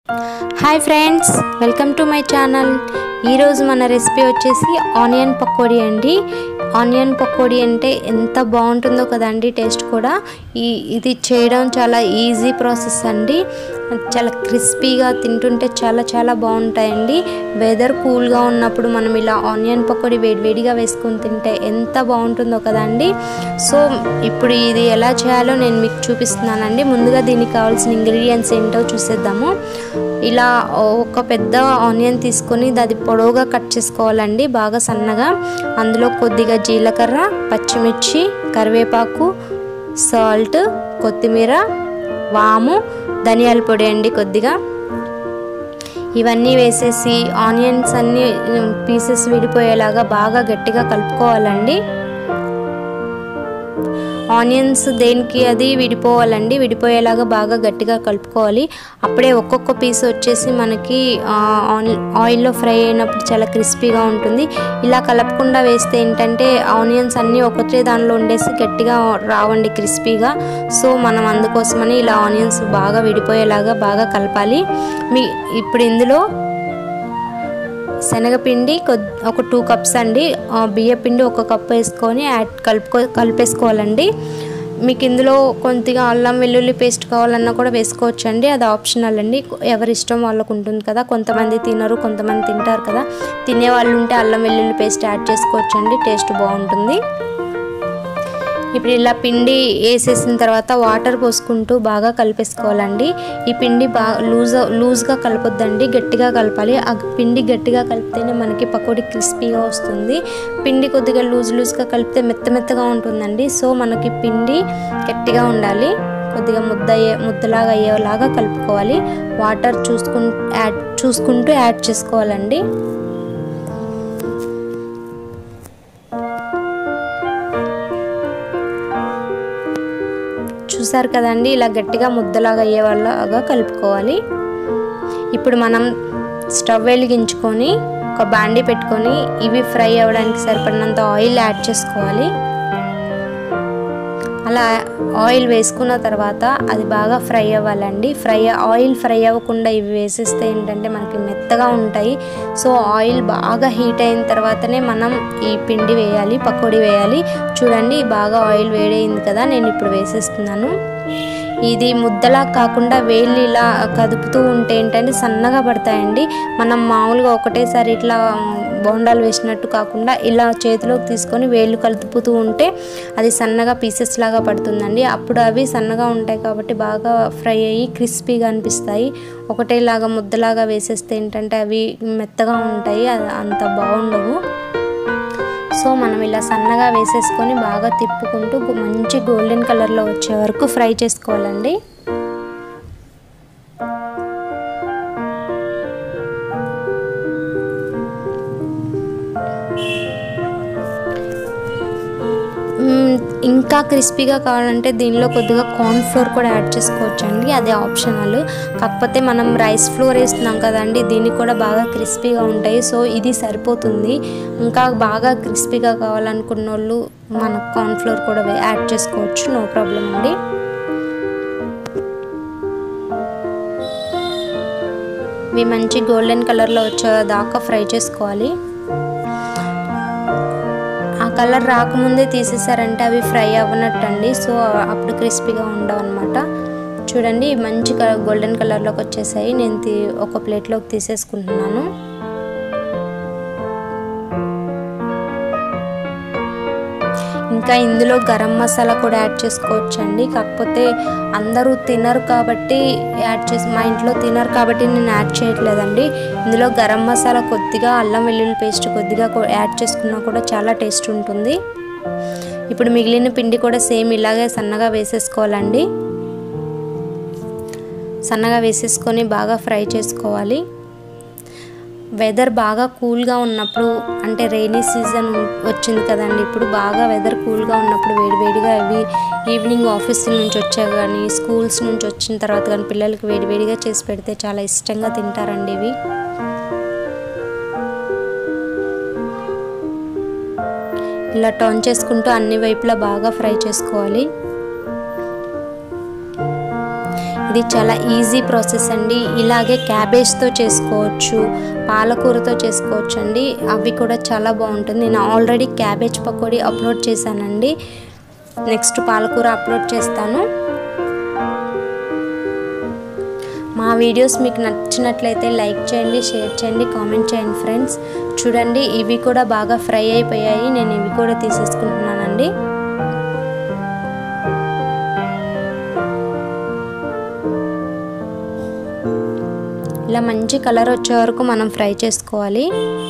hi friends welcome to my channel ఈరోజు మన recipe వచ్చేసి ఆనియన్ పకోడీ అండి ఆనియన్ పకోడీ అంటే ఎంత బాగుంటుందో కదండి టేస్ట్ కూడా ఈ ఇది చేయడం చాలా ఈజీ ప్రాసెస్ అండి చాలా క్రిస్పీగా తింటుంటే చాలా చాలా బాగుంటాయండి వెదర్ కూల్గా ఉన్నప్పుడు మనం ఇలా ఆనియన్ పకోడీ వేడివేడిగా వేసుకొని తింటే ఎంత బాగుంటుందో కదండి సో ఇప్పుడు ఇది ఎలా చేయాలో నేను మీకు చూపిస్తున్నానండి ముందుగా దీనికి కావాల్సిన ఇంగ్రీడియంట్స్ ఏంటో చూసేద్దాము ఇలా ఒక పెద్ద ఆనియన్ తీసుకొని అది పొడవుగా కట్ చేసుకోవాలండి బాగా సన్నగా అందులో కొద్దిగా జీలకర్ర పచ్చిమిర్చి కరివేపాకు సాల్ట్ కొత్తిమీర వాము ధనియాల పొడి అండి కొద్దిగా ఇవన్నీ వేసేసి ఆనియన్స్ అన్నీ పీసెస్ విడిపోయేలాగా బాగా గట్టిగా కలుపుకోవాలండి ఆనియన్స్ దేనికి అది విడిపోవాలండి విడిపోయేలాగా బాగా గట్టిగా కలుపుకోవాలి అప్పుడే ఒక్కొక్క పీస్ వచ్చేసి మనకి ఆయిల్లో ఫ్రై అయినప్పుడు చాలా క్రిస్పీగా ఉంటుంది ఇలా కలపకుండా వేస్తే ఏంటంటే ఆనియన్స్ అన్నీ ఒకటే దానిలో ఉండేసి గట్టిగా రావండి క్రిస్పీగా సో మనం అందుకోసమని ఇలా ఆనియన్స్ బాగా విడిపోయేలాగా బాగా కలపాలి మీ ఇప్పుడు ఇందులో శనగపిండి కొద్ది ఒక టూ కప్స్ అండి బియ్యపిండి ఒక కప్ వేసుకొని యాడ్ కలుపుకో కలిపేసుకోవాలండి మీకు ఇందులో కొద్దిగా అల్లం వెల్లుల్లి పేస్ట్ కావాలన్నా కూడా వేసుకోవచ్చు అండి అది ఆప్షనల్ అండి ఎవరి ఇష్టం వాళ్ళకు ఉంటుంది కదా కొంతమంది తినరు కొంతమంది తింటారు కదా తినే వాళ్ళు ఉంటే అల్లం వెల్లుల్లి పేస్ట్ యాడ్ చేసుకోవచ్చు అండి టేస్ట్ బాగుంటుంది ఇప్పుడు ఇలా పిండి వేసేసిన తర్వాత వాటర్ పోసుకుంటూ బాగా కలిపేసుకోవాలండి ఈ పిండి బాగా లూజ్ లూజ్గా కలపొద్దండి గట్టిగా కలపాలి ఆ పిండి గట్టిగా కలిపితేనే మనకి పకోడీ క్రిస్పీగా వస్తుంది పిండి కొద్దిగా లూజ్ లూజ్గా కలిపితే మెత్త మెత్తగా ఉంటుందండి సో మనకి పిండి గట్టిగా ఉండాలి కొద్దిగా ముద్ద అయ్యే ముద్దలాగా అయ్యేలాగా కలుపుకోవాలి వాటర్ చూసుకుంటూ యాడ్ చూసుకుంటూ యాడ్ చేసుకోవాలండి చూసారు కదండి ఇలా గట్టిగా ముద్దలాగా అయ్యే వాళ్ళగా కలుపుకోవాలి ఇప్పుడు మనం స్టవ్ వెలిగించుకొని ఒక బాండి పెట్టుకొని ఇవి ఫ్రై అవ్వడానికి సరిపడినంత ఆయిల్ యాడ్ చేసుకోవాలి అలా ఆయిల్ వేసుకున్న తర్వాత అది బాగా ఫ్రై అవ్వాలండి ఫ్రై ఆయిల్ ఫ్రై అవ్వకుండా ఇవి వేసేస్తే ఏంటంటే మనకి మెత్తగా ఉంటాయి సో ఆయిల్ బాగా హీట్ అయిన తర్వాతనే మనం ఈ పిండి వేయాలి పకోడీ వేయాలి చూడండి బాగా ఆయిల్ వేడైంది కదా నేను ఇప్పుడు వేసేస్తున్నాను ఇది ముద్దలా కాకుండా వేళ్ళు ఇలా కదుపుతూ ఉంటే ఏంటంటే సన్నగా పడతాయండి మనం మామూలుగా ఒకటేసారి ఇట్లా బోండాలు వేసినట్టు కాకుండా ఇలా చేతిలోకి తీసుకొని వేళ్ళు కలుపుతూ ఉంటే అది సన్నగా పీసెస్ లాగా పడుతుందండి అప్పుడు అవి సన్నగా ఉంటాయి కాబట్టి బాగా ఫ్రై అయ్యి క్రిస్పీగా అనిపిస్తాయి ఒకటేలాగా ముద్దలాగా వేసేస్తే ఏంటంటే అవి మెత్తగా ఉంటాయి అంత బాగుండవు సో మనం ఇలా సన్నగా వేసేసుకొని బాగా తిప్పుకుంటూ మంచి గోల్డెన్ కలర్లో వచ్చే వరకు ఫ్రై చేసుకోవాలండి ఇంకా క్రిస్పీగా కావాలంటే దీనిలో కొద్దిగా కార్న్ ఫ్లోర్ కూడా యాడ్ చేసుకోవచ్చు అండి అది ఆప్షనల్ కాకపోతే మనం రైస్ ఫ్లోర్ వేస్తున్నాం కదండి దీనికి కూడా బాగా క్రిస్పీగా ఉంటాయి సో ఇది సరిపోతుంది ఇంకా బాగా క్రిస్పీగా కావాలనుకున్న వాళ్ళు మన కార్న్ ఫ్లోర్ కూడా యాడ్ చేసుకోవచ్చు నో ప్రాబ్లం అండి ఇవి మంచి గోల్డెన్ కలర్లో వచ్చే దాకా ఫ్రై చేసుకోవాలి ఆ కలర్ రాకముందే తీసేసారంటే అవి ఫ్రై అవ్వనట్టండి సో అప్పుడు క్రిస్పీగా ఉండవు అనమాట చూడండి మంచి గోల్డెన్ కలర్లోకి వచ్చేసాయి నేను ఒక ప్లేట్లోకి తీసేసుకుంటున్నాను ఇంకా ఇందులో గరం మసాలా కూడా యాడ్ చేసుకోవచ్చు అండి కాకపోతే అందరూ తినరు కాబట్టి యాడ్ చేసి మా ఇంట్లో తినరు కాబట్టి నేను యాడ్ చేయట్లేదండి ఇందులో గరం మసాలా కొద్దిగా అల్లం వెల్లుల్లి పేస్ట్ కొద్దిగా యాడ్ చేసుకున్నా కూడా చాలా టేస్ట్ ఉంటుంది ఇప్పుడు మిగిలిన పిండి కూడా సేమ్ ఇలాగే సన్నగా వేసేసుకోవాలండి సన్నగా వేసేసుకొని బాగా ఫ్రై చేసుకోవాలి వెదర్ బాగా కూల్గా ఉన్నప్పుడు అంటే రైనీ సీజన్ వచ్చింది కదండి ఇప్పుడు బాగా వెదర్ కూల్గా ఉన్నప్పుడు వేడివేడిగా ఇవి ఈవినింగ్ ఆఫీస్ నుంచి వచ్చా కానీ స్కూల్స్ నుంచి వచ్చిన తర్వాత కానీ పిల్లలకి వేడివేడిగా చేసి పెడితే చాలా ఇష్టంగా తింటారండి ఇవి ఇలా టర్న్ చేసుకుంటూ అన్ని వైపులా బాగా ఫ్రై చేసుకోవాలి ఇది చాలా ఈజీ ప్రాసెస్ అండి ఇలాగే క్యాబేజ్తో చేసుకోవచ్చు పాలకూరతో చేసుకోవచ్చు అండి అవి కూడా చాలా బాగుంటుంది నేను ఆల్రెడీ క్యాబేజ్ పకోడీ అప్లోడ్ చేశానండి నెక్స్ట్ పాలకూర అప్లోడ్ చేస్తాను మా వీడియోస్ మీకు నచ్చినట్లయితే లైక్ చేయండి షేర్ చేయండి కామెంట్ చేయండి ఫ్రెండ్స్ చూడండి ఇవి కూడా బాగా ఫ్రై అయిపోయాయి నేను ఇవి కూడా తీసేసుకుంటున్నానండి ఇలా మంచి కలర్ వచ్చే వరకు మనం ఫ్రై చేసుకోవాలి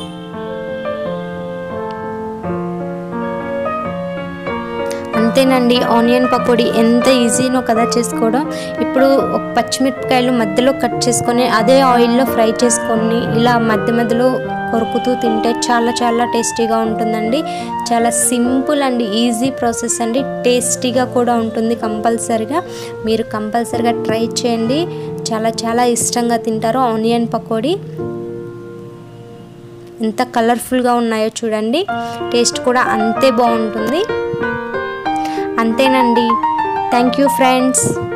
అంతేనండి ఆనియన్ పకోడీ ఎంత ఈజీనో కదా చేసుకోవడం ఇప్పుడు ఒక పచ్చిమిరపకాయలు మధ్యలో కట్ చేసుకొని అదే ఆయిల్లో ఫ్రై చేసుకొని ఇలా మధ్య మధ్యలో కొరుకుతూ తింటే చాలా చాలా టేస్టీగా ఉంటుందండి చాలా సింపుల్ అండ్ ఈజీ ప్రాసెస్ అండి టేస్టీగా కూడా ఉంటుంది కంపల్సరిగా మీరు కంపల్సరిగా ట్రై చేయండి చాలా చాలా ఇష్టంగా తింటారు ఆనియన్ పకోడీ ఎంత కలర్ఫుల్గా ఉన్నాయో చూడండి టేస్ట్ కూడా అంతే బాగుంటుంది అంతేనండి థ్యాంక్ యూ ఫ్రెండ్స్